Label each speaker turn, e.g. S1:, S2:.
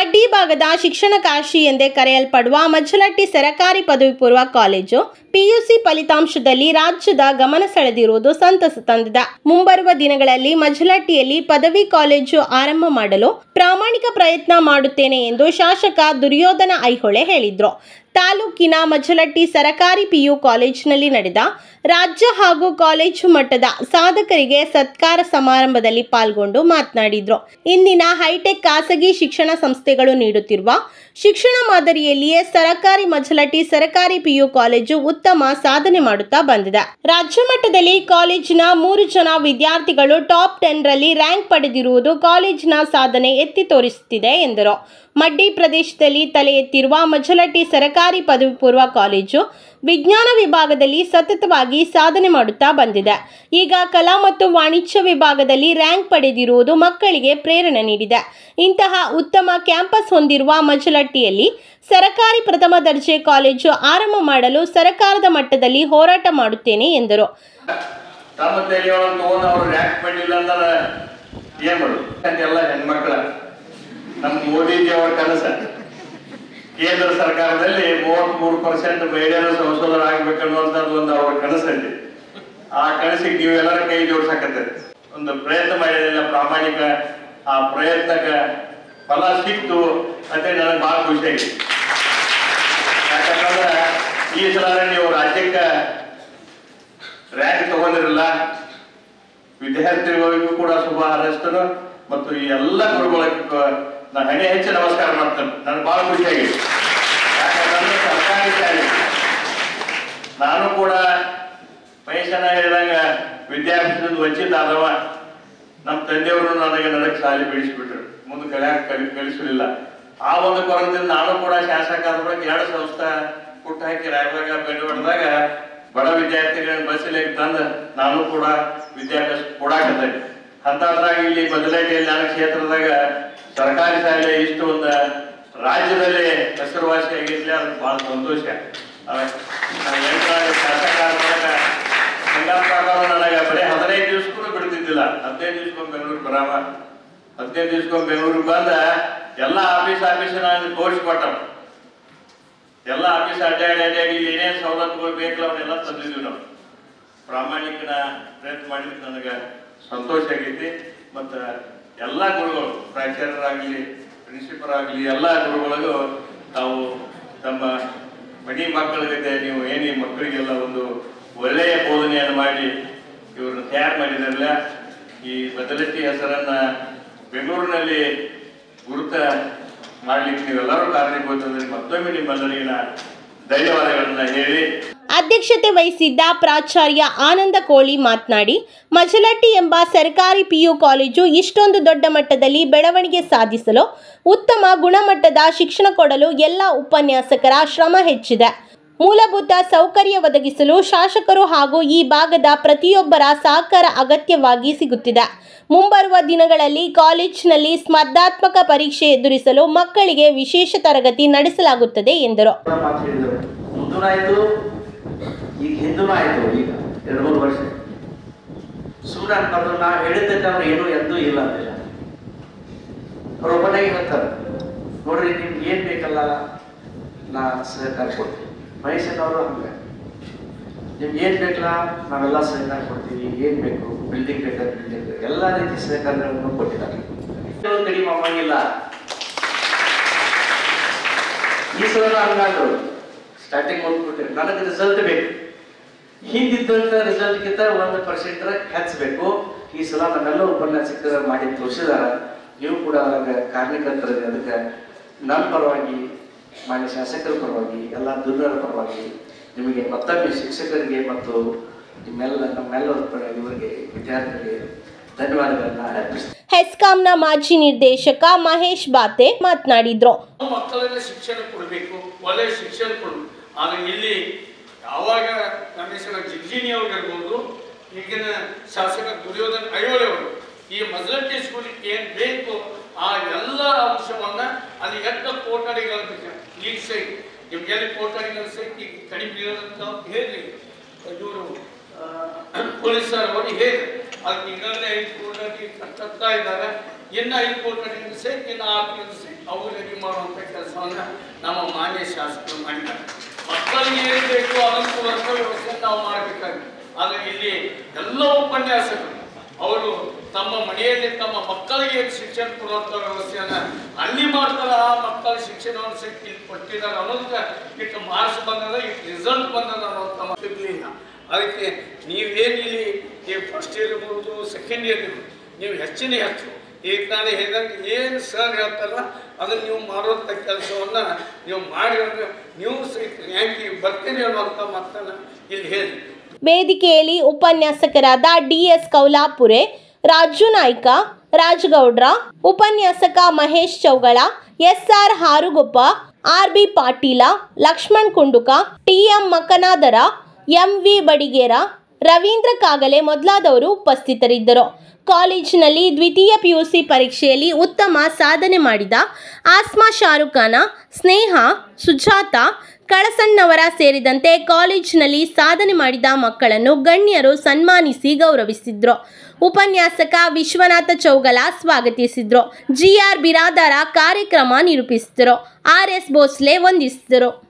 S1: ಮಡ್ಡಿ ಭಾಗದ ಶಿಕ್ಷಣ ಕಾಶಿ ಎಂದೇ ಕರೆಯಲ್ಪಡುವ ಮಜ್ಜಲಟ್ಟಿ ಸರಕಾರಿ ಪದವಿ ಪೂರ್ವ ಕಾಲೇಜು ಪಿಯುಸಿ ಫಲಿತಾಂಶದಲ್ಲಿ ರಾಜ್ಯದ ಗಮನ ಸೆಳೆದಿರುವುದು ಸಂತಸ ತಂದಿದೆ ಮುಂಬರುವ ದಿನಗಳಲ್ಲಿ ಮಜ್ಜಲಟ್ಟಿಯಲ್ಲಿ ಪದವಿ ಕಾಲೇಜು ಆರಂಭ ಮಾಡಲು ಪ್ರಾಮಾಣಿಕ ಪ್ರಯತ್ನ ಮಾಡುತ್ತೇನೆ ಎಂದು ಶಾಸಕ ದುರ್ಯೋಧನ ಐಹೊಳೆ ಹೇಳಿದ್ರು ತಾಲೂಕಿನ ಮಜ್ಜಲಟ್ಟಿ ಸರಕಾರಿ ಪಿಯು ಕಾಲೇಜಿನಲ್ಲಿ ನಡೆದ ರಾಜ್ಯ ಹಾಗೂ ಕಾಲೇಜು ಮಟ್ಟದ ಸಾಧಕರಿಗೆ ಸತ್ಕಾರ ಸಮಾರಂಭದಲ್ಲಿ ಪಾಲ್ಗೊಂಡು ಮಾತನಾಡಿದ್ರು ಇಂದಿನ ಹೈಟೆಕ್ ಖಾಸಗಿ ಶಿಕ್ಷಣ ಸಂಸ್ಥೆಗಳು ನೀಡುತ್ತಿರುವ ಶಿಕ್ಷಣ ಮಾದರಿಯಲ್ಲಿಯೇ ಸರಕಾರಿ ಮಜ್ಜಲಟ್ಟಿ ಸರಕಾರಿ ಪಿಯು ಕಾಲೇಜು ಉತ್ತಮ ಸಾಧನೆ ಮಾಡುತ್ತಾ ಬಂದಿದೆ ರಾಜ್ಯ ಮಟ್ಟದಲ್ಲಿ ಕಾಲೇಜಿನ ಮೂರು ಜನ ವಿದ್ಯಾರ್ಥಿಗಳು ಟಾಪ್ ಟೆನ್ ರಲ್ಲಿ ರ್ಯಾಂಕ್ ಪಡೆದಿರುವುದು ಕಾಲೇಜಿನ ಸಾಧನೆ ಎತ್ತಿ ತೋರಿಸುತ್ತಿದೆ ಎಂದರು ಮಡ್ಡಿ ಪ್ರದೇಶದಲ್ಲಿ ತಲೆ ಎತ್ತಿರುವ ಮಜ್ಜಲಟ್ಟಿ ಸರಕಾರಿ ಪದವಿ ಪೂರ್ವ ಕಾಲೇಜು ವಿಜ್ಞಾನ ವಿಭಾಗದಲ್ಲಿ ಸತತವಾಗಿ ಸಾಧನೆ ಮಾಡುತ್ತಾ ಬಂದಿದೆ ಈಗ ಕಲಾ ಮತ್ತು ವಾಣಿಜ್ಯ ವಿಭಾಗದಲ್ಲಿ ರ್ಯಾಂಕ್ ಪಡೆದಿರುವುದು ಮಕ್ಕಳಿಗೆ ಪ್ರೇರಣೆ ನೀಡಿದೆ ಇಂತಹ ಉತ್ತಮ ಕ್ಯಾಂಪಸ್ ಹೊಂದಿರುವ ಮಜ್ಜಲಟ್ಟಿಯಲ್ಲಿ ಸರಕಾರಿ ಪ್ರಥಮ ದರ್ಜೆ ಕಾಲೇಜು ಆರಂಭ ಮಾಡಲು ಸರಕಾರದ ಮಟ್ಟದಲ್ಲಿ ಹೋರಾಟ ಮಾಡುತ್ತೇನೆ ಎಂದರು
S2: ತಮ್ಮ ತೆಲಿಯೊಳಗೆ ತಗೊಂಡು ಅವ್ರು ರ್ಯಾಂಕ್ ಮಾಡಿಲ್ಲ ಅಂದ್ರೆ ಏನ್ ಮಾಡೋದು ಎಲ್ಲ ಹೆಣ್ಮಕ್ಳ ನಮ್ಮ ಮೋದಿಜಿ ಅವರ ಕನಸ ಕೇಂದ್ರ ಸರ್ಕಾರದಲ್ಲಿ ಮೂವತ್ತ್ ಮೂರು ಪರ್ಸೆಂಟ್ ಮಹಿಳೆಯರು ಸಂಸದರು ಆಗ್ಬೇಕನ್ನುವಂಥದ್ದು ಒಂದು ಅವ್ರ ಕನಸಲ್ಲಿ ಆ ಕನಸಿಗೆ ನೀವೆಲ್ಲರ ಕೈ ಜೋಡ್ಸಕತ್ತೀರಿ ಒಂದು ಪ್ರಯತ್ನ ಮಾಡಿದಿಲ್ಲ ಪ್ರಾಮಾಣಿಕ ಆ ಪ್ರಯತ್ನಕ್ಕೆ ಫಲ ಸಿಕ್ತು ಅಂತ ನನಗೆ ಬಹಳ ಖುಷಿ ಆಗಿದೆ ಯಾಕಂತಂದ್ರೆ ಈ ಸಲ ನೀವು ರಾಜ್ಯಕ್ಕೆ ರ್ಯಾಂಕ್ ತಗೊಂಡಿರಲ್ಲ ವಿದ್ಯಾರ್ಥಿಗಳಿಗೂ ಕೂಡ ಶುಭ ಹಾರೈಸ್ತೇನೆ ಮತ್ತು ಈ ಎಲ್ಲ ಗುರುಗಳಿಗೆ ನಾನು ಹಣೆ ಹೆಚ್ಚು ನಮಸ್ಕಾರ ಮಾಡ್ತೇನೆ ನನಗೆ ಬಹಳ ಖುಷಿಯಾಗಿದೆ ಯಾಕಂತಂದ್ರೆ ಸರ್ಕಾರಿ ಶಾಲೆ ನಾನು ಕೂಡ ಮಹೇಶನ ಹೇಳಿದಂಗ ವಿದ್ಯಾರ್ಥಿಗಳಿಂದ ವಂಚಿತ ಆದವ ನಮ್ಮ ತಂದೆಯವರು ನನಗೆ ನಡಕ್ ಶಾಲೆ ಬೆಳೆಸಿಬಿಟ್ರು ಮುಂದೆ ಕಲಿಯಾಕ ಕಲಿ ಕಲಿಸಲಿಲ್ಲ ಆ ಒಂದು ಕೊರದಿಂದ ನಾನು ಕೂಡ ಶಾಸಕ ಆದ್ಮೇಲೆ ಎರಡು ಸಂಸ್ಥೆ ಹುಟ್ಟು ಹಾಕಿ ರಾಯಬಾಗ ಬೆಂಡು ಹೊಡೆದಾಗ ಬಡ ವಿದ್ಯಾರ್ಥಿಗಳನ್ನ ಬಸ್ಸಲ್ಲಿ ತಂದು ನಾನು ಕೂಡ ವಿದ್ಯಾಭ್ಯಾಸ ಕೊಡಾಕತ್ತೆ ಅಂತದ್ರಾಗ ಇಲ್ಲಿ ಬದಲಾಯಿಯಲ್ಲಿ ನನ್ನ ಕ್ಷೇತ್ರದಾಗ ಸರ್ಕಾರಿ ಶಾಲೆ ಇಷ್ಟು ಒಂದು ರಾಜ್ಯದಲ್ಲಿ ಹೆಸರುವಾಸಿ ಆಗಿರ್ಲಿ ಅದಕ್ಕೆ ಬಹಳ ಸಂತೋಷ ಅವ- ನಾನು ಎಂಟ್ರಾಗ ಶಾಸಕ ಆದ್ಮೇಲೆ ಸಂಗಪ್ಪ ಅವರು ನನಗೆ ಬರೀ ಹದಿನೈದು ದಿವಸಕ್ಕೂ ಬಿಡ್ತಿದ್ದಿಲ್ಲ ಹದಿನೈದು ದಿವಸಕ್ಕೊಮ್ಮೆ ಬೆಂಗಳೂರು ಬರಾಮ ಹದಿನೈದು ದಿವಸಕ್ಕೊಮ್ಮೆ ಬೆಂಗಳೂರಿಗೆ ಬಂದ ಎಲ್ಲ ಆಫೀಸ್ ಆಫೀಸ್ ನಾನು ತೋರಿಸ್ಕೊಟ್ಟ ಎಲ್ಲ ಆಫೀಸ್ ಅಡ್ಡಾಡಿ ಅಡ್ಡಾಡಿ ಇಲ್ಲಿ ಏನೇನು ಸವಲತ್ತುಗಳು ಬೇಕಲ್ಲ ಅವನ್ನೆಲ್ಲ ತಂದಿದ್ವಿ ನಾವು ಪ್ರಾಮಾಣಿಕನ ಪ್ರಯತ್ನ ಮಾಡಿದ್ದಕ್ಕೆ ನನಗೆ ಸಂತೋಷ ಆಗೈತಿ ಮತ್ತು ಎಲ್ಲ ಗುರುಗಳು ಪ್ರಾಚಾರ್ಯರಾಗಲಿ ಪ್ರಿನ್ಸಿಪಲ್ ಆಗಲಿ ಎಲ್ಲ ಗುರುಗಳಿಗೂ ತಾವು ತಮ್ಮ ಮಡಿ ಮಕ್ಕಳಿಗೆ ನೀವು ಏನು ಈ ಮಕ್ಕಳಿಗೆಲ್ಲ ಒಂದು ಒಳ್ಳೆಯ ಬೋಧನೆಯನ್ನು ಮಾಡಿ ಇವ್ರನ್ನ ತಯಾರು ಮಾಡಿದಾರಲ್ಲ ಈ ಬದಲಟ್ಟಿ ಹೆಸರನ್ನ ಬೆಂಗಳೂರಿನಲ್ಲಿ ಗುರುತ ಮಾಡ್ಲಿಕ್ಕೆ ನೀವೆಲ್ಲರೂ ಕಾರಣೀಭೂತರಲ್ಲಿ ಮತ್ತೊಮ್ಮೆ ನಿಮ್ಮೆಲ್ಲರಿಗೆ ನಾ ಧನ್ಯವಾದಗಳನ್ನ ಹೇಳಿ
S1: ಅಧ್ಯಕ್ಷತೆ ವಹಿಸಿದ್ದ ಪ್ರಾಚಾರ್ಯ ಆನಂದ ಕೋಳಿ ಮಾತನಾಡಿ ಮಜಲಟ್ಟಿ ಎಂಬ ಸರ್ಕಾರಿ ಪಿಯು ಕಾಲೇಜು ಇಷ್ಟೊಂದು ದೊಡ್ಡ ಮಟ್ಟದಲ್ಲಿ ಬೆಳವಣಿಗೆ ಸಾಧಿಸಲು ಉತ್ತಮ ಗುಣಮಟ್ಟದ ಶಿಕ್ಷಣ ಕೊಡಲು ಎಲ್ಲ ಉಪನ್ಯಾಸಕರ ಶ್ರಮ ಹೆಚ್ಚಿದೆ ಮೂಲಭೂತ ಸೌಕರ್ಯ ಒದಗಿಸಲು ಶಾಸಕರು ಹಾಗೂ ಈ ಭಾಗದ ಪ್ರತಿಯೊಬ್ಬರ ಸಹಕಾರ ಅಗತ್ಯವಾಗಿ ಸಿಗುತ್ತಿದೆ ಮುಂಬರುವ ದಿನಗಳಲ್ಲಿ ಕಾಲೇಜಿನಲ್ಲಿ ಸ್ಪರ್ಧಾತ್ಮಕ ಪರೀಕ್ಷೆ ಎದುರಿಸಲು ಮಕ್ಕಳಿಗೆ ವಿಶೇಷ ತರಗತಿ ನಡೆಸಲಾಗುತ್ತದೆ ಎಂದರು
S3: ಮಾತು ಹೇಳಿದರು ಮುಂದೂ ಆಯ್ತು ಈಗ ಹಿಂದೂ ಆಯ್ತು ಈಗ ಎರಡು ಮೂರು ವರ್ಷ ಸುಮ್ಮನೆ ಅನ್ಬಾರ್ದು ನಾ ಹೇಳಿದ್ದಕ್ಕೆ ಅವ್ರು ಏನೂ ಎಂದೂ ಇಲ್ಲ ಅಂತಿಲ್ಲ ಅವ್ರು ಒಬ್ಬನಾಗಿ ಹೇಳ್ತಾರೆ ನೋಡ್ರಿ ನಿಮ್ಗೆ ಏನ್ ಬೇಕಲ್ಲ ನಾ ಸಹಕಾರ ಕೊಡ್ತೀನಿ ಮಹೇಶನವರು ಹಂಗೆ ನಿಮ್ಗೆ ಏನ್ ಬೇಕಲ್ಲ ನಾವೆಲ್ಲ ಸಹಕಾರ ಕೊಡ್ತೀವಿ ಏನ್ ಬೇಕು ಬಿಲ್ಡಿಂಗ್ ಬೇಕಾದ್ರೆ ಬಿಲ್ಡಿಂಗ್ ಎಲ್ಲ ರೀತಿ ಸಹಕಾರಗಳನ್ನು ಕೊಟ್ಟಿದ್ದಾರೆ ಇದು ಕಡಿಮೆ ಆಗಂಗಿಲ್ಲ ಈ ಸಲ ಹಂಗಾದ್ರು ಸ್ಟಾರ್ಟಿಂಗ್ ಓದ್ಬಿಟ್ರೆ ನನಗೆ ರಿಸಲ್ಟ್ ಬೇಕು ಹಿಂದಿದ್ದಂತ ರಿಸಲ್ಟ್ಗಿಂತ ಒಂದು ಪರ್ಸೆಂಟ್ ಹೆಚ್ಚಬೇಕು ಈ ಸಲ ನಮ್ಮೆಲ್ಲ ಉಪನ್ಯಾಸಕರು ಮಾಡಿ ತೋರಿಸಿದಾರ ನೀವು ಕೂಡ ಅದ್ರಾಗ ಕಾರ್ಯಕರ್ತರಿಗೆ ಅದಕ್ಕೆ ನಮ್ಮ ಪರವಾಗಿ ಮಾನ್ಯ ಶಾಸಕರ ಪರವಾಗಿ ಎಲ್ಲ ದುರ್ಗರ ಪರವಾಗಿ ನಿಮಗೆ ಮತ್ತೊಮ್ಮೆ ಶಿಕ್ಷಕರಿಗೆ ಮತ್ತು ನಿಮ್ಮೆಲ್ಲ ನಮ್ಮೆಲ್ಲರ ಪರ ಇವರಿಗೆ ವಿದ್ಯಾರ್ಥಿಗಳಿಗೆ ಧನ್ಯವಾದಗಳನ್ನ ಅರ್ಪಿಸ್ತೀನಿ
S1: ಹೆಸ್ಕಾಂನ ಮಾಜಿ ನಿರ್ದೇಶಕ ಮಹೇಶ್ ಬಾತೆ ಮಾತನಾಡಿದ್ರು
S4: ನಾವು ಮಕ್ಕಳಿಗೆ ಶಿಕ್ಷಣ ಕೊಡಬೇಕು ಒಳ್ಳೆಯ ಶಿಕ್ಷಣ ಕೊಡಬೇಕು ಆದರೆ ಇಲ್ಲಿ ಯಾವಾಗ ನಮ್ಮ ಹೆಸರು ಜಿಗ್ಜಿನಿ ಅವ್ರಿಗಿರ್ಬೋದು ಈಗಿನ ಶಾಸಕ ದುರ್ಯೋಧನ ಐಹೊಳೆ ಅವರು ಈ ಮಜಲಟ್ಟಿ ಸ್ಕೂಲಿಗೆ ಏನು ಬೇಕು ಆ ಎಲ್ಲ ಅಂಶವನ್ನ ಅಲ್ಲಿ ಎತ್ತ ಕೋಟಡಿಗಳ ಈಗ ಸಹಿತ ನಿಮ್ಗೆಲ್ಲಿ ಕೋಟಡಿಗಳ ಸಹಿತ ಈಗ ಕಡಿಮೆ ಇರೋದಂತ ಹೇಳಿ ಇವರು ಪೊಲೀಸರು ಅವರು ಹೇಳಿ ಅದಕ್ಕೆ ಈಗಾಗಲೇ ಐದು ಕೋಟಡಿ ಕಟ್ತಾ ಇದ್ದಾರೆ ಇನ್ನು ಐದು ಕೋಟಡಿ ಸಹಿತ ಇನ್ನು ಆರು ತಿಂಗಳು ಸಹಿತ ಅವು ರೆಡಿ ಮಾಡುವಂಥ ಕೆಲಸವನ್ನ ನಮ್ಮ ಮಾನ್ಯ ಶಾಸಕರು ಮಾಡಿದ್ದಾರೆ ಮಕ್ಕಳಿಗೆ ಏನು ಬೇಕು ಅದನ್ನು ಕೊಡುವಂಥ ವ್ಯವಸ್ಥೆ ನಾವು ಮಾಡಬೇಕಾಗಿದೆ ಆದರೆ ಇಲ್ಲಿ ಎಲ್ಲ ಉಪನ್ಯಾಸಕರು ಅವರು ತಮ್ಮ ಮನೆಯಲ್ಲಿ ತಮ್ಮ ಮಕ್ಕಳಿಗೆ ಏನು ಶಿಕ್ಷಣ ಕೊಡುವಂಥ ವ್ಯವಸ್ಥೆಯನ್ನ ಅಲ್ಲಿ ಮಾಡ್ತಾರೆ ಆ ಮಕ್ಕಳ ಶಿಕ್ಷಣವನ್ನು ಸಿಕ್ಕಿ ಇಲ್ಲಿ ಕೊಟ್ಟಿದ್ದಾರೆ ಅನ್ನೋದಕ್ಕೆ ಇಟ್ಟು ಮಾರ್ಕ್ಸ್ ಬಂದದ ಇಟ್ಟು ರಿಸಲ್ಟ್ ಬಂದದ ಅನ್ನೋಂಥ ಮಾತು ಇರ್ಲಿಲ್ಲ ಅದಕ್ಕೆ ನೀವೇನು ಇಲ್ಲಿ ಈ ಫಸ್ಟ್ ಇಯರ್ ಇರ್ಬೋದು ಸೆಕೆಂಡ್ ಇಯರ್ ಇರ್ಬೋದು ನೀವು ಹೆಚ್ಚಿನ ಹೆಚ್ಚು ಈಗ ನಾನು ಹೇಳಿದಂಗೆ ಏನು ಸರ್ ಹೇಳ್ತಾರಲ್ಲ ಅದನ್ನು ನೀವು ಮಾಡುವಂಥ ಕೆಲಸವನ್ನ ನೀವು ಮಾಡಿ ಅಂದ್ರೆ ನೀವು ಸಹಿತ ರ್ಯಾಂಕಿಗೆ ಬರ್ತೀನಿ ಅನ್ನೋಂಥ ಮಾತನ್ನ ಇಲ್ಲಿ ಹೇಳಿ
S1: ವೇದಿಕೆಯಲ್ಲಿ ಉಪನ್ಯಾಸಕರಾದ ಡಿಎಸ್ ಕೌಲಾಪುರೆ ರಾಜು ನಾಯ್ಕ ರಾಜಗೌಡ್ರ ಉಪನ್ಯಾಸಕ Mahesh Chougala S R Harugoppa R B Patil Lakshman Kunduka T M Makanadar M V Badiger Ravindra Kagale ಮೊದಲಾದವರು ಉಪಸ್ಥಿತರಿದ್ದರು ಕಾಲೇಜಿನಲ್ಲಿ ದ್ವಿತೀಯ ಪಿಯುಸಿ ಪರೀಕ್ಷೆಯಲ್ಲಿ ಉತ್ತಮ ಸಾಧನೆ ಮಾಡಿದ ಆಸ್ಮಾ ಶಾರುಖ್ ಖಾನ ಸ್ನೇಹ ಸುಜಾತ ಕಳಸಣ್ಣವರ ಸೇರಿದಂತೆ ಕಾಲೇಜಿನಲ್ಲಿ ಸಾಧನೆ ಮಾಡಿದ ಮಕ್ಕಳನ್ನು ಗಣ್ಯರು ಸನ್ಮಾನಿಸಿ ಗೌರವಿಸಿದ್ರು ಉಪನ್ಯಾಸಕ ವಿಶ್ವನಾಥ ಚೌಗಲ ಸ್ವಾಗತಿಸಿದ್ರು ಜಿಆರ್ ಬಿರಾದಾರ ಕಾರ್ಯಕ್ರಮ ನಿರೂಪಿಸಿದರು ಆರ್ ಎಸ್ ಭೋಸ್ಲೆ ವಂದಿಸಿದರು